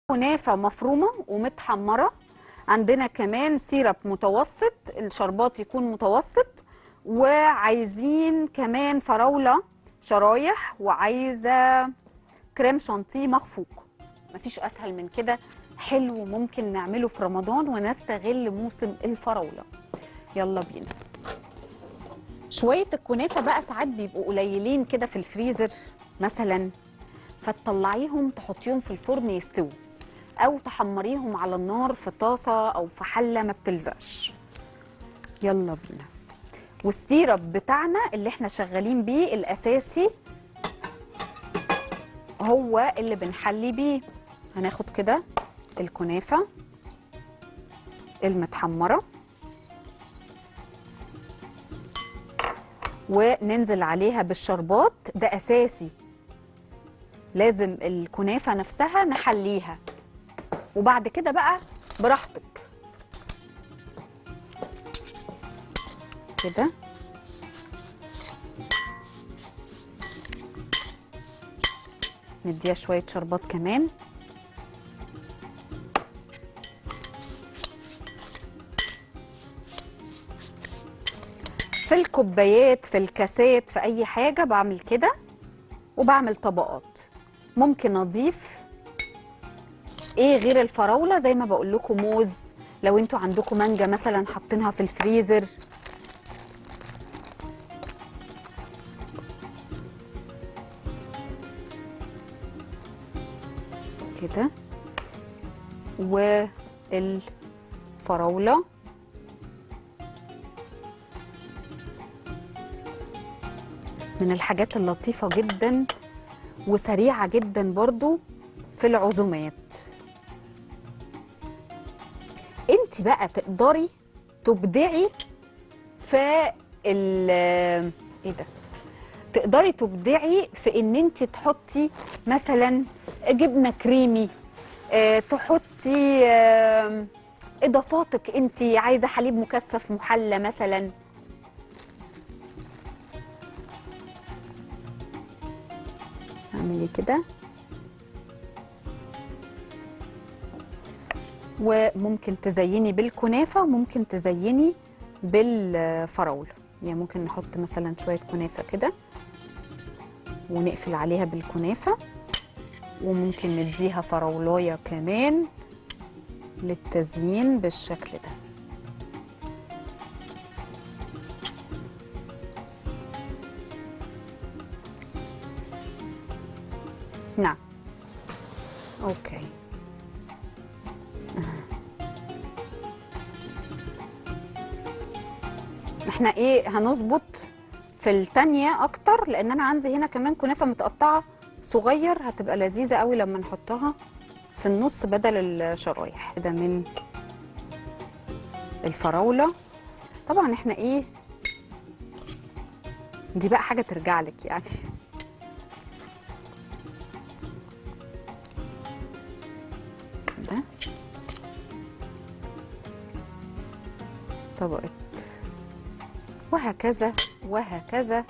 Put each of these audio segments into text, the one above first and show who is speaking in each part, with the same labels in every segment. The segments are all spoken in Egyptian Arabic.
Speaker 1: كنافة مفرومة ومتحمرة عندنا كمان سيرب متوسط الشربات يكون متوسط وعايزين كمان فراولة شرايح وعايزة كريم شانتيه مخفوق مفيش أسهل من كده حلو ممكن نعمله في رمضان ونستغل موسم الفراولة يلا بينا شوية الكنافة بقى ساعات بيبقوا قليلين كده في الفريزر مثلا فتطلعيهم تحطيهم في الفرن يستووا او تحمريهم على النار في طاسه او في حله ما بتلزقش يلا بينا والسيرب بتاعنا اللي احنا شغالين بيه الاساسي هو اللي بنحلي بيه هناخد كده الكنافه المتحمره وننزل عليها بالشربات ده اساسي لازم الكنافه نفسها نحليها وبعد كده بقى براحتك كده نديها شوية شربات كمان في الكوبايات في الكاسات في أي حاجة بعمل كده وبعمل طبقات ممكن أضيف ايه غير الفراوله زي ما بقول لكم موز لو انتوا عندكم مانجا مثلا حاطينها في الفريزر كده والفراوله من الحاجات اللطيفه جدا وسريعه جدا برضو في العزومات انت بقى تقدري تبدعي في ال ايه ده تقدري تبدعي في ان انت تحطي مثلا جبنه كريمي اه تحطي اه اضافاتك انت عايزه حليب مكثف محلى مثلا اعملي كده وممكن تزيني بالكنافة وممكن تزيني بالفراولة يعني ممكن نحط مثلا شوية كنافة كده ونقفل عليها بالكنافة وممكن نديها فراولاية كمان للتزيين بالشكل ده نعم اوكي احنا ايه هنظبط في التانية اكتر لان انا عندي هنا كمان كنافة متقطعة صغير هتبقى لذيذة قوي لما نحطها في النص بدل الشرايح ده من الفراولة طبعا احنا ايه دي بقى حاجة ترجع لك يعني ده طبقة وهكذا وهكذا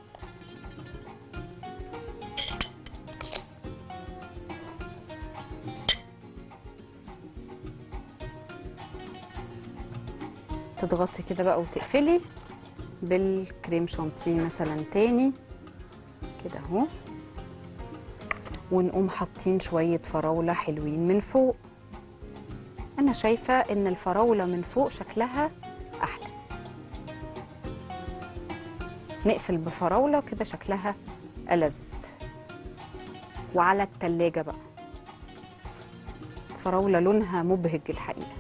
Speaker 1: تضغطي كده بقى وتقفلي بالكريم شانتيه مثلا تاني كده اهو ونقوم حاطين شوية فراولة حلوين من فوق أنا شايفة إن الفراولة من فوق شكلها أحلى نقفل بفراولة كده شكلها ألذ وعلى التلاجة بقى فراولة لونها مبهج الحقيقة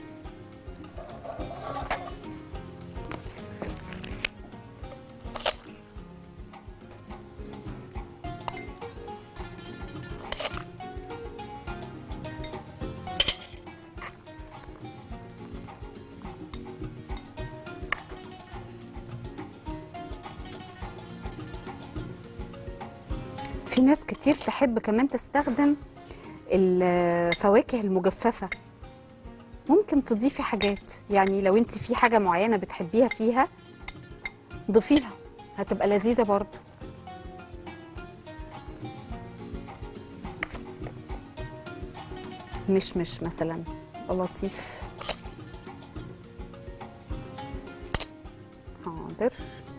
Speaker 1: في ناس كتير تحب كمان تستخدم الفواكه المجففة ممكن تضيفي حاجات يعني لو انت في حاجة معينة بتحبيها فيها ضيفيها هتبقى لذيذة برضو مشمش مثلا يبقى لطيف حاضر